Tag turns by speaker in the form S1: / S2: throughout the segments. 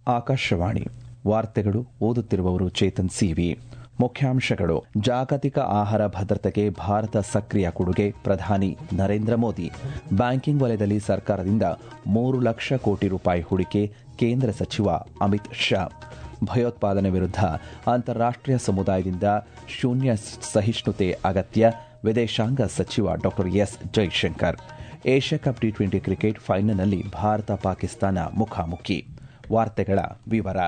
S1: ಆಕಾಶವಾಣಿ ವಾರ್ತೆಗಳು ಓದುತ್ತಿರುವವರು ಚೇತನ್ ಸಿವಿ ಮುಖ್ಯಾಂಶಗಳು ಜಾಗತಿಕ ಆಹಾರ ಭದ್ರತೆಗೆ ಭಾರತ ಸಕ್ರಿಯ ಕೊಡುಗೆ ಪ್ರಧಾನಿ ನರೇಂದ್ರ ಮೋದಿ ಬ್ಯಾಂಕಿಂಗ್ ವಲಯದಲ್ಲಿ ಸರ್ಕಾರದಿಂದ ಮೂರು ಲಕ್ಷ ಕೋಟಿ ರೂಪಾಯಿ ಹೂಡಿಕೆ ಕೇಂದ್ರ ಸಚಿವ ಅಮಿತ್ ಶಾ ಭಯೋತ್ಪಾದನೆ ವಿರುದ್ಧ ಅಂತಾರಾಷ್ಟೀಯ ಸಮುದಾಯದಿಂದ ಶೂನ್ಯ ಸಹಿಷ್ಣುತೆ ಅಗತ್ಯ ವಿದೇಶಾಂಗ ಸಚಿವ ಡಾ S Jaishankar Asia Cup T twenty cricket ಫೈನಲ್ನಲ್ಲಿ ಭಾರತ ಪಾಕಿಸ್ತಾನ ಮುಖಾಮುಖಿ ವಾರ್ತೆಗಳ ವಿವರ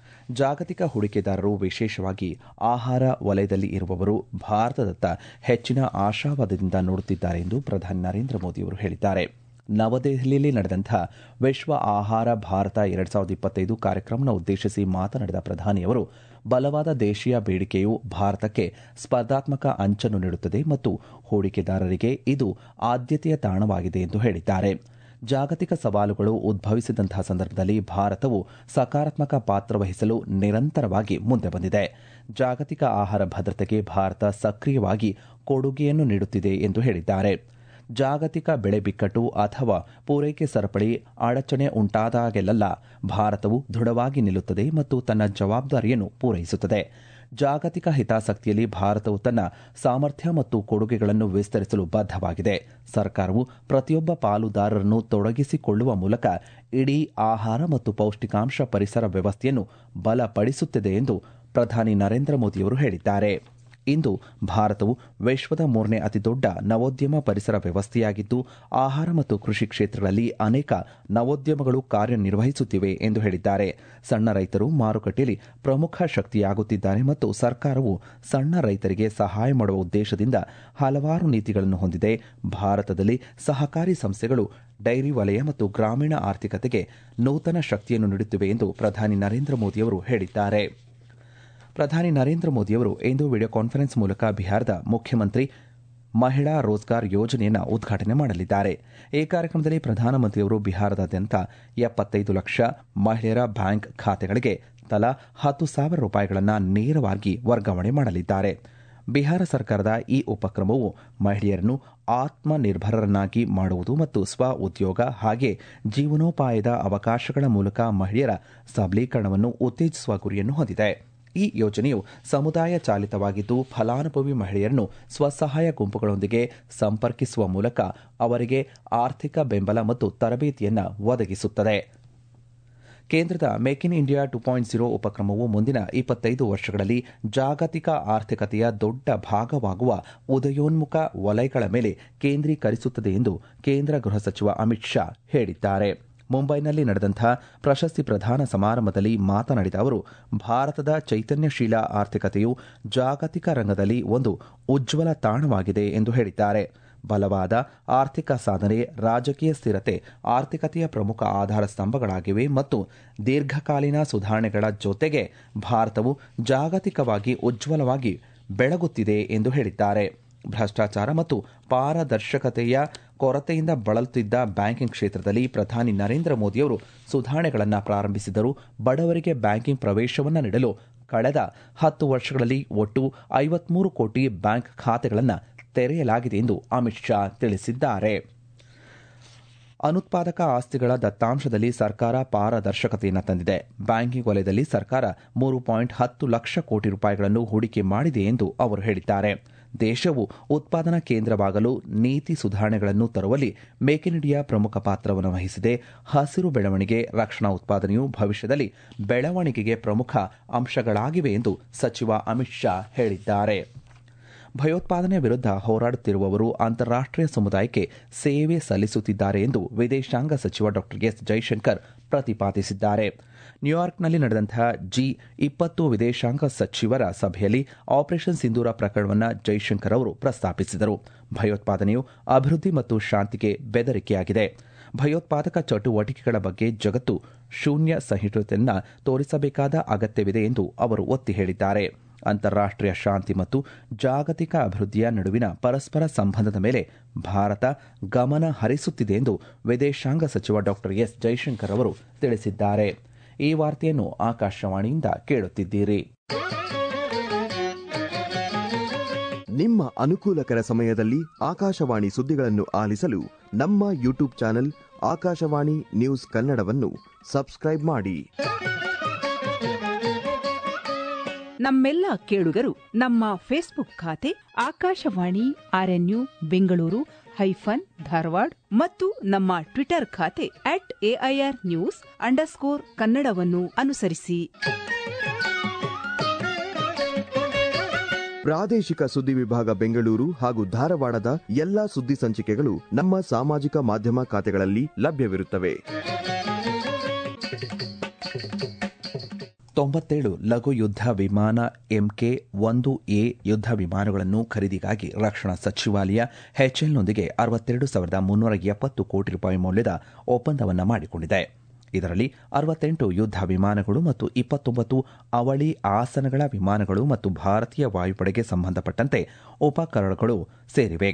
S1: ಜಾಗತಿಕ ಹೂಡಿಕೆದಾರರು ವಿಶೇಷವಾಗಿ ಆಹಾರ ವಲಯದಲ್ಲಿ ಇರುವವರು ಭಾರತದತ್ತ ಹೆಚ್ಚಿನ ಆಶಾವಾದದಿಂದ ನೋಡುತ್ತಿದ್ದಾರೆ ಎಂದು ಪ್ರಧಾನಿ ನರೇಂದ್ರ ಮೋದಿಯವರು ಹೇಳಿದ್ದಾರೆ ನವದೆಹಲಿಯಲ್ಲಿ ನಡೆದಂಥ ವಿಶ್ವ ಆಹಾರ ಭಾರತ ಎರಡ್ ಸಾವಿರದ ಇಪ್ಪತ್ತೈದು ಕಾರ್ಯಕ್ರಮನ ಉದ್ದೇಶಿಸಿ ಮಾತನಾಡಿದ ಪ್ರಧಾನಿಯವರು ಬಲವಾದ ದೇಶೀಯ ಬೇಡಿಕೆಯು ಭಾರತಕ್ಕೆ ಸ್ಪರ್ಧಾತ್ಮಕ ಅಂಚನ್ನು ನೀಡುತ್ತದೆ ಮತ್ತು ಹೂಡಿಕೆದಾರರಿಗೆ ಇದು ಆದ್ಯತೆಯ ತಾಣವಾಗಿದೆ ಎಂದು ಹೇಳಿದ್ದಾರೆ ಜಾಗತಿಕ ಸವಾಲುಗಳು ಉದ್ಭವಿಸಿದಂತಹ ಸಂದರ್ಭದಲ್ಲಿ ಭಾರತವು ಸಕಾರಾತ್ಮಕ ಪಾತ್ರ ವಹಿಸಲು ನಿರಂತರವಾಗಿ ಮುಂದೆ ಬಂದಿದೆ ಜಾಗತಿಕ ಆಹಾರ ಭದ್ರತೆಗೆ ಭಾರತ ಸಕ್ರಿಯವಾಗಿ ಕೊಡುಗೆಯನ್ನು ನೀಡುತ್ತಿದೆ ಎಂದು ಹೇಳಿದ್ದಾರೆ ಜಾಗತಿಕ ಬೆಳೆ ಬಿಕ್ಕಟ್ಟು ಅಥವಾ ಪೂರೈಕೆ ಸರಪಳಿ ಅಡಚಣೆ ಉಂಟಾದಾಗೆಲ್ಲ ಭಾರತವು ದೃಢವಾಗಿ ನಿಲ್ಲುತ್ತದೆ ಮತ್ತು ತನ್ನ ಜವಾಬ್ದಾರಿಯನ್ನು ಪೂರೈಸುತ್ತದೆ ಜಾಗತಿಕ ಹಿತಾಸಕ್ತಿಯಲ್ಲಿ ಭಾರತವು ತನ್ನ ಸಾಮರ್ಥ್ಯ ಮತ್ತು ಕೊಡುಗೆಗಳನ್ನು ವಿಸ್ತರಿಸಲು ಬದ್ಧವಾಗಿದೆ ಸರ್ಕಾರವು ಪ್ರತಿಯೊಬ್ಬ ಪಾಲುದಾರರನ್ನು ತೊಡಗಿಸಿಕೊಳ್ಳುವ ಮೂಲಕ ಇಡೀ ಆಹಾರ ಮತ್ತು ಪೌಷ್ಟಿಕಾಂಶ ಪರಿಸರ ವ್ಯವಸ್ಥೆಯನ್ನು ಬಲಪಡಿಸುತ್ತಿದೆ ಎಂದು ಪ್ರಧಾನಿ ನರೇಂದ್ರ ಮೋದಿಯವರು ಹೇಳಿದ್ದಾರೆ ಇಂದು ಭಾರತವು ವಿಶ್ವದ ಮೂರನೇ ಅತಿದೊಡ್ಡ ನವೋದ್ಯಮ ಪರಿಸರ ವ್ಯವಸ್ಥೆಯಾಗಿದ್ದು ಆಹಾರ ಮತ್ತು ಕೃಷಿ ಕ್ಷೇತ್ರಗಳಲ್ಲಿ ಅನೇಕ ನವೋದ್ಯಮಗಳು ಕಾರ್ಯನಿರ್ವಹಿಸುತ್ತಿವೆ ಎಂದು ಹೇಳಿದ್ದಾರೆ ಸಣ್ಣ ರೈತರು ಮಾರುಕಟ್ಟೆಯಲ್ಲಿ ಪ್ರಮುಖ ಶಕ್ತಿಯಾಗುತ್ತಿದ್ದಾರೆ ಮತ್ತು ಸರ್ಕಾರವು ಸಣ್ಣ ರೈತರಿಗೆ ಸಹಾಯ ಮಾಡುವ ಉದ್ದೇಶದಿಂದ ಹಲವಾರು ನೀತಿಗಳನ್ನು ಹೊಂದಿದೆ ಭಾರತದಲ್ಲಿ ಸಹಕಾರಿ ಸಂಸ್ಥೆಗಳು ಡೈರಿ ವಲಯ ಮತ್ತು ಗ್ರಾಮೀಣ ಆರ್ಥಿಕತೆಗೆ ನೂತನ ಶಕ್ತಿಯನ್ನು ನೀಡುತ್ತಿವೆ ಎಂದು ಪ್ರಧಾನಿ ನರೇಂದ್ರ ಮೋದಿಯವರು ಹೇಳಿದ್ದಾರೆ ಪ್ರಧಾನಿ ನರೇಂದ್ರ ಮೋದಿಯವರು ಇಂದು ವಿಡಿಯೋ ಕಾನ್ಫರೆನ್ಸ್ ಮೂಲಕ ಬಿಹಾರದ ಮುಖ್ಯಮಂತ್ರಿ ಮಹಿಳಾ ರೋಜ್ಗಾರ್ ಯೋಜನೆಯನ್ನು ಉದ್ಘಾಟನೆ ಮಾಡಲಿದ್ದಾರೆ ಈ ಕಾರ್ಯಕ್ರಮದಲ್ಲಿ ಪ್ರಧಾನಮಂತ್ರಿಯವರು ಬಿಹಾರದಾದ್ಯಂತ ಎಪ್ಪತ್ತೈದು ಲಕ್ಷ ಮಹಿಳೆಯರ ಬ್ಯಾಂಕ್ ಖಾತೆಗಳಿಗೆ ತಲಾ ಹತ್ತು ಸಾವಿರ ರೂಪಾಯಿಗಳನ್ನು ನೇರವಾಗಿ ವರ್ಗಾವಣೆ ಮಾಡಲಿದ್ದಾರೆ ಬಿಹಾರ ಸರ್ಕಾರದ ಈ ಉಪಕ್ರಮವು ಮಹಿಳೆಯರನ್ನು ಆತ್ಮನಿರ್ಭರರನ್ನಾಗಿ ಮಾಡುವುದು ಮತ್ತು ಸ್ವ ಉದ್ಯೋಗ ಹಾಗೆ ಜೀವನೋಪಾಯದ ಅವಕಾಶಗಳ ಮೂಲಕ ಮಹಿಳೆಯರ ಸಬಲೀಕರಣವನ್ನು ಉತ್ತೇಜಿಸುವ ಗುರಿಯನ್ನು ಹೊಂದಿದೆ ಈ ಯೋಜನೆಯು ಸಮುದಾಯ ಚಾಲಿತವಾಗಿದ್ದು ಫಲಾನುಭವಿ ಮಹಿಳೆಯರನ್ನು ಸ್ವಸಹಾಯ ಗುಂಪುಗಳೊಂದಿಗೆ ಸಂಪರ್ಕಿಸುವ ಮೂಲಕ ಅವರಿಗೆ ಆರ್ಥಿಕ ಬೆಂಬಲ ಮತ್ತು ತರಬೇತಿಯನ್ನು ಒದಗಿಸುತ್ತದೆ ಕೇಂದ್ರದ make in India two point zero ಉಪಕ್ರಮವು ಮುಂದಿನ ಇಪ್ಪತ್ತೈದು ವರ್ಷಗಳಲ್ಲಿ ಜಾಗತಿಕ ಆರ್ಥಿಕತೆಯ ದೊಡ್ಡ ಭಾಗವಾಗುವ ಉದಯೋನ್ಮುಖ ವಲಯಗಳ ಮೇಲೆ ಕೇಂದ್ರೀಕರಿಸುತ್ತದೆ ಎಂದು ಕೇಂದ್ರ ಗೃಹ ಸಚಿವ ಅಮಿತ್ ಶಾ ಹೇಳಿದ್ದಾರೆ ಮುಂಬೈನಲ್ಲಿ ನಡೆದಂಥ ಪ್ರಶಸ್ತಿ ಪ್ರದಾನ ಸಮಾರಂಭದಲ್ಲಿ ಮಾತನಾಡಿದ ಅವರು ಭಾರತದ ಚೈತನ್ಯಶೀಲ ಆರ್ಥಿಕತೆಯು ಜಾಗತಿಕ ರಂಗದಲ್ಲಿ ಒಂದು ಉಜ್ವಲ ತಾಣವಾಗಿದೆ ಎಂದು ಹೇಳಿದ್ದಾರೆ ಬಲವಾದ ಆರ್ಥಿಕ ಸಾಧನೆ ರಾಜಕೀಯ ಸ್ಥಿರತೆ ಆರ್ಥಿಕತೆಯ ಪ್ರಮುಖ ಆಧಾರ ಸ್ತಂಭಗಳಾಗಿವೆ ಮತ್ತು ದೀರ್ಘಕಾಲೀನ ಸುಧಾರಣೆಗಳ ಜೊತೆಗೆ ಭಾರತವು ಜಾಗತಿಕವಾಗಿ ಉಜ್ವಲವಾಗಿ ಬೆಳಗುತ್ತಿದೆ ಎಂದು ಹೇಳಿದ್ದಾರೆ ಭ್ರಷ್ಟಾಚಾರ ಮತ್ತು ಪಾರದರ್ಶಕತೆಯ ಕೊರತೆಯಿಂದ ಬಳಲುತ್ತಿದ್ದ ಬ್ಯಾಂಕಿಂಗ್ ಕ್ಷೇತ್ರದಲ್ಲಿ ಪ್ರಧಾನಿ ನರೇಂದ್ರ ಮೋದಿಯವರು ಸುಧಾರಣೆಗಳನ್ನು ಪ್ರಾರಂಭಿಸಿದರು ಬಡವರಿಗೆ ಬ್ಯಾಂಕಿಂಗ್ ಪ್ರವೇಶವನ್ನು ನೀಡಲು ಕಳೆದ ಹತ್ತು ವರ್ಷಗಳಲ್ಲಿ ಒಟ್ಟು ಐವತ್ಮೂರು ಕೋಟಿ ಬ್ಯಾಂಕ್ ಖಾತೆಗಳನ್ನು ತೆರೆಯಲಾಗಿದೆ ಎಂದು ಅಮಿತ್ ಶಾ ತಿಳಿಸಿದ್ದಾರೆ ಅನುತ್ಪಾದಕ ಆಸ್ತಿಗಳ ದತ್ತಾಂಶದಲ್ಲಿ ಸರ್ಕಾರ ಪಾರದರ್ಶಕತೆಯನ್ನು ತಂದಿದೆ ಬ್ಯಾಂಕಿಂಗ್ ವಲಯದಲ್ಲಿ ಸರ್ಕಾರ ಮೂರು ಪಾಯಿಂಟ್ ಹತ್ತು ಲಕ್ಷ ಕೋಟಿ ರೂಪಾಯಿಗಳನ್ನು ಹೂಡಿಕೆ ಮಾಡಿದೆ ಎಂದು ಅವರು ಹೇಳಿದ್ದಾರೆ ದೇಶವು ಉತ್ಪಾದನಾ ಕೇಂದ್ರವಾಗಲು ನೀತಿ ಸುಧಾರಣೆಗಳನ್ನು ತರುವಲ್ಲಿ ಮೇಕ್ ಇನ್ ಇಂಡಿಯಾ ಪ್ರಮುಖ ಪಾತ್ರವನ್ನು ವಹಿಸಿದೆ ಹಸಿರು ಬೆಳವಣಿಗೆ ರಕ್ಷಣಾ ಉತ್ಪಾದನೆಯು ಭವಿಷ್ಯದಲ್ಲಿ ಬೆಳವಣಿಗೆಗೆ ಪ್ರಮುಖ ಅಂಶಗಳಾಗಿವೆ ಎಂದು ಸಚಿವ ಅಮಿತ್ ಶಾ ಹೇಳಿದ್ದಾರೆ ಭಯೋತ್ಪಾದನೆ ವಿರುದ್ಧ ಹೋರಾಡುತ್ತಿರುವವರು ಅಂತಾರಾಷ್ಟೀಯ ಸಮುದಾಯಕ್ಕೆ ಸೇವೆ ಸಲ್ಲಿಸುತ್ತಿದ್ದಾರೆ ಎಂದು ವಿದೇಶಾಂಗ ಸಚಿವ ಡಾ ಎಸ್ ಜೈಶಂಕರ್ ಪ್ರತಿಪಾದಿಸಿದ್ದಾರೆ ನ್ಯೂಯಾರ್ಕ್ನಲ್ಲಿ ನಡೆದಂತಹ ಜಿ ಇಪ್ಪತ್ತು ವಿದೇಶಾಂಗ ಸಚಿವರ ಸಭೆಯಲ್ಲಿ ಆಪರೇಷನ್ ಸಿಂಧೂರ ಪ್ರಕರಣವನ್ನು ಜೈಶಂಕರ್ ಅವರು ಪ್ರಸ್ತಾಪಿಸಿದರು ಭಯೋತ್ಪಾದನೆಯು ಅಭಿವೃದ್ಧಿ ಮತ್ತು ಶಾಂತಿಗೆ ಬೆದರಿಕೆಯಾಗಿದೆ ಭಯೋತ್ಪಾದಕ ಚಟುವಟಿಕೆಗಳ ಬಗ್ಗೆ ಜಗತ್ತು ಶೂನ್ಯ ಸಹಿಷ್ಣುತೆಯನ್ನು ತೋರಿಸಬೇಕಾದ ಅಗತ್ಯವಿದೆ ಎಂದು ಅವರು ಒತ್ತಿ ಹೇಳಿದ್ದಾರೆ ಅಂತಾರಾಷ್ಟೀಯ ಶಾಂತಿ ಮತ್ತು ಜಾಗತಿಕ ಅಭಿವೃದ್ಧಿಯ ನಡುವಿನ ಪರಸ್ಪರ ಸಂಬಂಧದ ಮೇಲೆ ಭಾರತ ಗಮನ ಹರಿಸುತ್ತಿದೆ ಎಂದು ವಿದೇಶಾಂಗ ಸಚಿವ ಡಾ ಎಸ್ ಜೈಶಂಕರ್ ಅವರು ತಿಳಿಸಿದ್ದಾರೆ ಈ ವಾರ್ತೆಯನ್ನು ಆಕಾಶವಾಣಿಯಿಂದ ಕೇಳುತ್ತಿದ್ದೀರಿ
S2: ನಿಮ್ಮ ಅನುಕೂಲಕರ ಸಮಯದಲ್ಲಿ ಆಕಾಶವಾಣಿ ಸುದ್ದಿಗಳನ್ನು ಆಲಿಸಲು ನಮ್ಮ ಯೂಟ್ಯೂಬ್ ಚಾನೆಲ್ ಆಕಾಶವಾಣಿ ನ್ಯೂಸ್ ಕನ್ನಡವನ್ನು ಸಬ್ಸ್ಕ್ರೈಬ್ ಮಾಡಿ
S3: ನಮ್ಮೆಲ್ಲ ಕೇಳುಗರು ನಮ್ಮ ಫೇಸ್ಬುಕ್ ಖಾತೆ ಆಕಾಶವಾಣಿ ಆರ್ಎನ್ಯು ಬೆಂಗಳೂರು ಹೈಫನ್ ಧಾರವಾಡ ಮತ್ತು ನಮ್ಮ ಟ್ವಿಟರ್ ಖಾತೆ ಅಟ್ ಎಐಆರ್ ನ್ಯೂಸ್ ಅಂಡರ್ಸ್ಕೋರ್ ಕನ್ನಡವನ್ನು ಅನುಸರಿಸಿ
S2: ಪ್ರಾದೇಶಿಕ ಸುದ್ದಿ ವಿಭಾಗ ಬೆಂಗಳೂರು ಹಾಗೂ ಧಾರವಾಡದ ಎಲ್ಲಾ ಸುದ್ದಿ ಸಂಚಿಕೆಗಳು ನಮ್ಮ ಸಾಮಾಜಿಕ ಮಾಧ್ಯಮ ಖಾತೆಗಳಲ್ಲಿ ಲಭ್ಯವಿರುತ್ತವೆ
S1: ತೊಂಬತ್ತೇಳು ಲಘು ಯುದ್ಧ ವಿಮಾನ ಎಂಕೆ ಒಂದು ಎ ಯುದ್ಧ ವಿಮಾನಗಳನ್ನು ಖರೀದಿಗಾಗಿ ರಕ್ಷಣಾ ಸಚಿವಾಲಯ ಎಚ್ಎಲ್ನೊಂದಿಗೆ ಅರವತ್ತೆರಡು ಸಾವಿರದ ಮುನ್ನೂರ ಎಪ್ಪತ್ತು ಕೋಟಿ ರೂಪಾಯಿ ಮೌಲ್ಯದ ಒಪ್ಪಂದವನ್ನು ಮಾಡಿಕೊಂಡಿದೆ ಇದರಲ್ಲಿ ಅರವತ್ತೆಂಟು ಯುದ್ಧ ವಿಮಾನಗಳು ಮತ್ತು ಇಪ್ಪತ್ತೊಂಬತ್ತು ಅವಳಿ ಆಸನಗಳ ವಿಮಾನಗಳು ಮತ್ತು ಭಾರತೀಯ ವಾಯುಪಡೆಗೆ ಸಂಬಂಧಪಟ್ಟಂತೆ ಉಪಕರಣಗಳು ಸೇರಿವೆ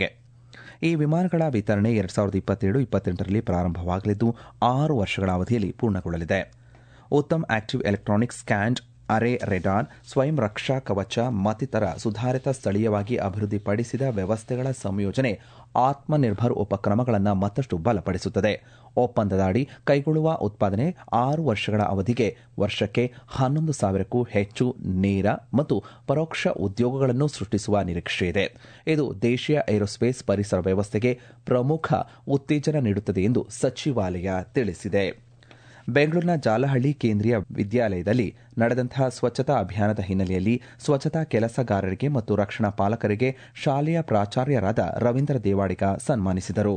S1: ಈ ವಿಮಾನಗಳ ವಿತರಣೆ ಎರಡ್ ಸಾವಿರದ ಇಪ್ಪತ್ತೇಳು ಇಪ್ಪತ್ತೆಂಟರಲ್ಲಿ ಪ್ರಾರಂಭವಾಗಲಿದ್ದು ಆರು ವರ್ಷಗಳ ಅವಧಿಯಲ್ಲಿ ಪೂರ್ಣಗೊಳ್ಳಲಿದೆ Uttam active electronic scanned array radar Swayam Raksha ಕವಚ ಮತ್ತಿತರ ಸುಧಾರಿತ ಸ್ಥಳೀಯವಾಗಿ ಅಭಿವೃದ್ಧಿಪಡಿಸಿದ ವ್ಯವಸ್ಥೆಗಳ ಸಂಯೋಜನೆ ಆತ್ಮನಿರ್ಭರ್ ಉಪಕ್ರಮಗಳನ್ನು ಮತ್ತಷ್ಟು ಬಲಪಡಿಸುತ್ತದೆ ಒಪ್ಪಂದದ ಅಡಿ ಕೈಗೊಳ್ಳುವ ಉತ್ಪಾದನೆ ಆರು ವರ್ಷಗಳ ಅವಧಿಗೆ ವರ್ಷಕ್ಕೆ ಹನ್ನೊಂದು ಸಾವಿರಕ್ಕೂ ಹೆಚ್ಚು ನೇರ ಮತ್ತು ಪರೋಕ್ಷ ಉದ್ಯೋಗಗಳನ್ನು ಸೃಷ್ಟಿಸುವ ನಿರೀಕ್ಷೆಯಿದೆ ಇದು ದೇಶೀಯ ಏರೋಸ್ಪೇಸ್ ಪರಿಸರ ವ್ಯವಸ್ಥೆಗೆ ಪ್ರಮುಖ ಉತ್ತೇಜನ ನೀಡುತ್ತದೆ ಎಂದು ಸಚಿವಾಲಯ ತಿಳಿಸಿದೆ ಬೆಂಗಳೂರಿನ ಜಾಲಹಳ್ಳಿ ಕೇಂದ್ರೀಯ ವಿದ್ಯಾಲಯದಲ್ಲಿ ನಡೆದಂತಹ ಸ್ವಚ್ಛತಾ ಅಭಿಯಾನದ ಹಿನ್ನೆಲೆಯಲ್ಲಿ ಸ್ವಚ್ಛತಾ ಕೆಲಸಗಾರರಿಗೆ ಮತ್ತು ರಕ್ಷಣಾ ಪಾಲಕರಿಗೆ ಶಾಲೆಯ ಪ್ರಾಚಾರ್ಯರಾದ ರವೀಂದ್ರ ದೇವಾಡಿಗ ಸನ್ಮಾನಿಸಿದರು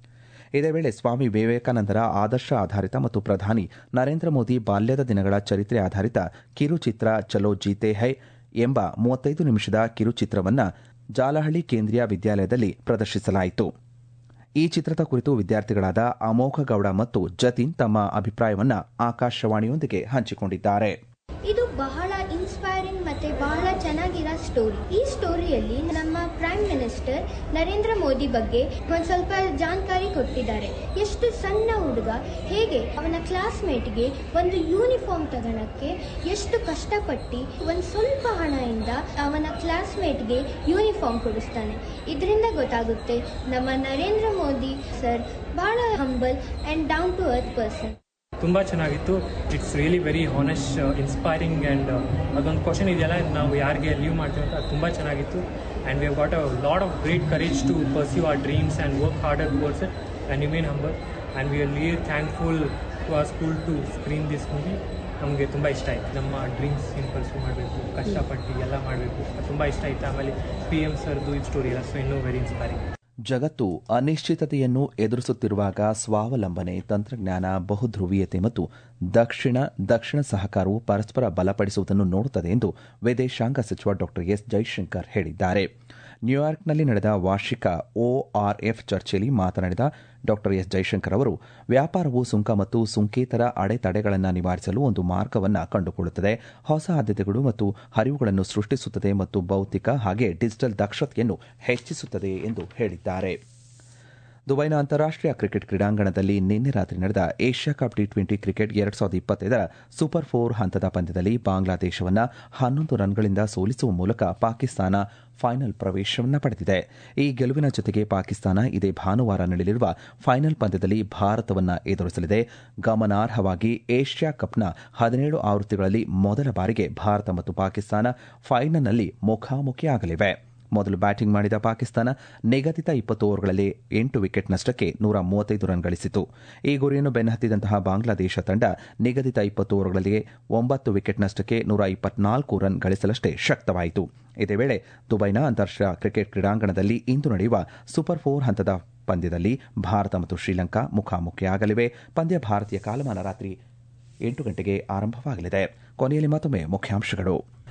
S1: ಇದೇ ವೇಳೆ ಸ್ವಾಮಿ ವಿವೇಕಾನಂದರ ಆದರ್ಶ ಆಧಾರಿತ ಮತ್ತು ಪ್ರಧಾನಿ ನರೇಂದ್ರ ಮೋದಿ ಬಾಲ್ಯದ ದಿನಗಳ ಚರಿತ್ರೆ ಆಧಾರಿತ ಕಿರುಚಿತ್ರ ಚಲೋ ಜೀತೆ ಹೈ ಎಂಬ ಮೂವತ್ತೈದು ನಿಮಿಷದ ಕಿರುಚಿತ್ರವನ್ನು ಜಾಲಹಳ್ಳಿ ಕೇಂದ್ರೀಯ ವಿದ್ಯಾಲಯದಲ್ಲಿ ಪ್ರದರ್ಶಿಸಲಾಯಿತು ಈ ಚಿತ್ರದ ಕುರಿತು ವಿದ್ಯಾರ್ಥಿಗಳಾದ ಅಮೋಘ ಗೌಡ ಮತ್ತು ಜತಿನ್ ತಮ್ಮ ಅಭಿಪ್ರಾಯವನ್ನ ಆಕಾಶವಾಣಿಯೊಂದಿಗೆ ಹಂಚಿಕೊಂಡಿದ್ದಾರೆ
S4: ಇದು ಬಹಳ ಇನ್ಸ್ಪೈರಿಂಗ್ ಮತ್ತೆ ಬಹಳ ಚೆನ್ನಾಗಿರೋ ಸ್ಟೋರಿ ಈ ಸ್ಟೋರಿಯಲ್ಲಿ ನಮ್ಮ ಪ್ರೈಮ್ ಮಿನಿಸ್ಟರ್ ನರೇಂದ್ರ ಮೋದಿ ಬಗ್ಗೆ ಒಂದು ಸ್ವಲ್ಪ ಜಾಣಕಾರಿ ಕೊಟ್ಟಿದ್ದಾರೆ ಎಷ್ಟು ಸಣ್ಣ ಹುಡುಗ ಹೇಗೆ ಅವನ ಕ್ಲಾಸ್ಮೇಟ್ಗೆ ಒಂದು ಯೂನಿಫಾರ್ಮ್ ತಗೊಳಕ್ಕೆ ಎಷ್ಟು ಕಷ್ಟಪಟ್ಟು ಒಂದು ಸ್ವಲ್ಪ ಹಣದಿಂದ ಅವನ ಕ್ಲಾಸ್ಮೇಟ್ಗೆ ಯೂನಿಫಾರ್ಮ್ ಕೊಡಿಸ್ತಾನೆ ಇದರಿಂದ ಗೊತ್ತಾಗುತ್ತೆ ನಮ್ಮ ನರೇಂದ್ರ ಮೋದಿ ಸರ್ ಬಹಳ humble and down to earth person
S5: ತುಂಬ ಚೆನ್ನಾಗಿತ್ತು it's really very honest inspiring and ಅದೊಂದು ಕ್ವಶನ್ ಇದೆಯಲ್ಲ ನಾವು ಯಾರಿಗೆ ಲೀವ್ ಮಾಡ್ತೀವಿ ಅಂತ ಅದು ತುಂಬ ಚೆನ್ನಾಗಿತ್ತು and we got a lot of great courage to pursue our dreams and work harder towards it and remain humble and we are really thankful to our school to screen this movie ನಮಗೆ ತುಂಬ ಇಷ್ಟ ಆಯಿತು ನಮ್ಮ dreams ಏನು pursue ಮಾಡಬೇಕು ಕಷ್ಟಪಟ್ಟು ಎಲ್ಲ ಮಾಡಬೇಕು ತುಂಬ ಇಷ್ಟ ಆಯಿತು ಆಮೇಲೆ ಪಿ ಎಮ್ ಸರ್ದು ಈ ಸ್ಟೋರಿ ಎಲ್ಲ ಸೊ ಇನ್ನೂ ವೆರಿ ಇನ್ಸ್ಪೈರಿಂಗ್
S1: ಜಗತ್ತು ಅನಿಶ್ಚಿತತೆಯನ್ನು ಎದುರಿಸುತ್ತಿರುವಾಗ ಸ್ವಾವಲಂಬನೆ ತಂತ್ರಜ್ಞಾನ ಬಹುಧ್ರುವೀಯತೆ ಮತ್ತು ದಕ್ಷಿಣ ದಕ್ಷಿಣ ಸಹಕಾರವು ಪರಸ್ಪರ ಬಲಪಡಿಸುವುದನ್ನು ನೋಡುತ್ತದೆ ಎಂದು ವಿದೇಶಾಂಗ ಸಚಿವ ಡಾ ಎಸ್ ಜೈಶಂಕರ್ ಹೇಳಿದ್ದಾರೆ ನ್ಯೂಯಾರ್ಕ್ನಲ್ಲಿ ನಡೆದ ವಾರ್ಷಿಕ ಒಆರ್ಎಫ್ ಚರ್ಚೆಯಲ್ಲಿ ಮಾತನಾಡಿದ ಡಾ ಎಸ್ ಜೈಶಂಕರ್ ಅವರು ವ್ಯಾಪಾರವು ಸುಂಕ ಮತ್ತು ಸುಂಕೇತರ ಅಡೆತಡೆಗಳನ್ನು ನಿವಾರಿಸಲು ಒಂದು ಮಾರ್ಗವನ್ನು ಕಂಡುಕೊಳ್ಳುತ್ತದೆ ಹೊಸ ಆದ್ಯತೆಗಳು ಮತ್ತು ಹರಿವುಗಳನ್ನು ಸೃಷ್ಟಿಸುತ್ತದೆ ಮತ್ತು ಭೌತಿಕ ಹಾಗೆ ಡಿಜಿಟಲ್ ದಕ್ಷತೆಯನ್ನು ಹೆಚ್ಚಿಸುತ್ತದೆ ಎಂದು ಹೇಳಿದ್ದಾರೆ ದುಬೈನ ಅಂತಾರಾಷ್ಟೀಯ ಕ್ರಿಕೆಟ್ ಕ್ರೀಡಾಂಗಣದಲ್ಲಿ ನಿನ್ನೆ ರಾತ್ರಿ ನಡೆದ Asia Cup T twenty cricket ಎರಡ್ ಸಾವಿರದ ಇಪ್ಪತ್ತೈದರ ಸೂಪರ್ ಫೋರ್ ಹಂತದ ಪಂದ್ಯದಲ್ಲಿ ಬಾಂಗ್ಲಾದೇಶವನ್ನು ಹನ್ನೊಂದು ರನ್ಗಳಿಂದ ಸೋಲಿಸುವ ಮೂಲಕ ಪಾಕಿಸ್ತಾನ ಫೈನಲ್ ಪ್ರವೇಶವನ್ನು ಪಡೆದಿದೆ ಈ ಗೆಲುವಿನ ಜೊತೆಗೆ ಪಾಕಿಸ್ತಾನ ಇದೇ ಭಾನುವಾರ ನಡೆಯಲಿರುವ ಫೈನಲ್ ಪಂದ್ಯದಲ್ಲಿ ಭಾರತವನ್ನು ಎದುರಿಸಲಿದೆ ಗಮನಾರ್ಹವಾಗಿ ಏಷ್ಯಾ ಕಪ್ನ ಹದಿನೇಳು ಆವೃತ್ತಿಗಳಲ್ಲಿ ಮೊದಲ ಬಾರಿಗೆ ಭಾರತ ಮತ್ತು ಪಾಕಿಸ್ತಾನ ಫೈನಲ್ನಲ್ಲಿ ಮುಖಾಮುಖಿಯಾಗಲಿವೆ ಮೊದಲು ಬ್ಯಾಟಿಂಗ್ ಮಾಡಿದ ಪಾಕಿಸ್ತಾನ ನಿಗದಿತ ಇಪ್ಪತ್ತು ಓವರ್ಗಳಲ್ಲಿ ಎಂಟು ವಿಕೆಟ್ ನಷ್ಟಕ್ಕೆ ನೂರ ಮೂವತ್ತೈದು ರನ್ ಗಳಿಸಿತು ಈ ಗುರಿಯನ್ನು ಬೆನ್ನಹತ್ತಿದಂತಹ ಬಾಂಗ್ಲಾದೇಶ ತಂಡ ನಿಗದಿತ ಇಪ್ಪತ್ತು ಓವರ್ಗಳಲ್ಲಿ ಒಂಬತ್ತು ವಿಕೆಟ್ ನಷ್ಟಕ್ಕೆ ನೂರ ಇಪ್ಪತ್ನಾಲ್ಕು ರನ್ ಗಳಿಸಲಷ್ಟೇ ಶಕ್ತವಾಯಿತು ಇದೇ ವೇಳೆ ದುಬೈನ ಅಂತಾರಾಷ್ಟೀಯ ಕ್ರಿಕೆಟ್ ಕ್ರೀಡಾಂಗಣದಲ್ಲಿ ಇಂದು ನಡೆಯುವ ಸೂಪರ್ ಫೋರ್ ಹಂತದ ಪಂದ್ಯದಲ್ಲಿ ಭಾರತ ಮತ್ತು ಶ್ರೀಲಂಕಾ ಮುಖಾಮುಖಿಯಾಗಲಿವೆ ಪಂದ್ಯ ಭಾರತೀಯ ಕಾಲಮಾನ ರಾತ್ರಿ ಎಂಟು ಗಂಟೆಗೆ ಆರಂಭವಾಗಲಿದೆ ಕೊನೆಯಲ್ಲಿ ಮತ್ತೊಮ್ಮೆ ಮುಖ್ಯಾಂಶಗಳು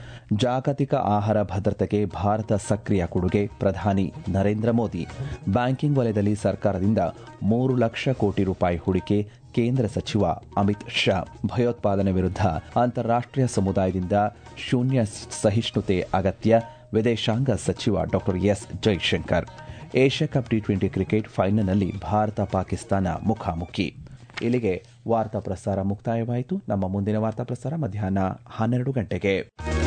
S1: ಜಾಗತಿಕ ಆಹಾರ ಭದ್ರತೆಗೆ ಭಾರತ ಸಕ್ರಿಯ ಕೊಡುಗೆ ಪ್ರಧಾನಿ ನರೇಂದ್ರ ಮೋದಿ ಬ್ಯಾಂಕಿಂಗ್ ವಲಯದಲ್ಲಿ ಸರ್ಕಾರದಿಂದ ಮೂರು ಲಕ್ಷ ಕೋಟಿ ರೂಪಾಯಿ ಹೂಡಿಕೆ ಕೇಂದ್ರ ಸಚಿವ ಅಮಿತ್ ಶಾ ಭಯೋತ್ಪಾದನೆ ವಿರುದ್ಧ ಅಂತಾರಾಷ್ಟೀಯ ಸಮುದಾಯದಿಂದ ಶೂನ್ಯ ಸಹಿಷ್ಣುತೆ ಅಗತ್ಯ ವಿದೇಶಾಂಗ ಸಚಿವ ಡಾ S Jaishankar Asia Cup T twenty cricket ಫೈನಲ್ನಲ್ಲಿ ಭಾರತ ಪಾಕಿಸ್ತಾನ ಮುಖಾಮುಖಿ ಇಲ್ಲಿಗೆ ವಾರ್ತಾ ಪ್ರಸಾರ ಮುಕ್ತಾಯವಾಯಿತು ನಮ್ಮ ಮುಂದಿನ ವಾರ್ತಾ ಪ್ರಸಾರ ಮಧ್ಯಾಹ್ನ ಹನ್ನೆರಡು ಗಂಟೆಗೆ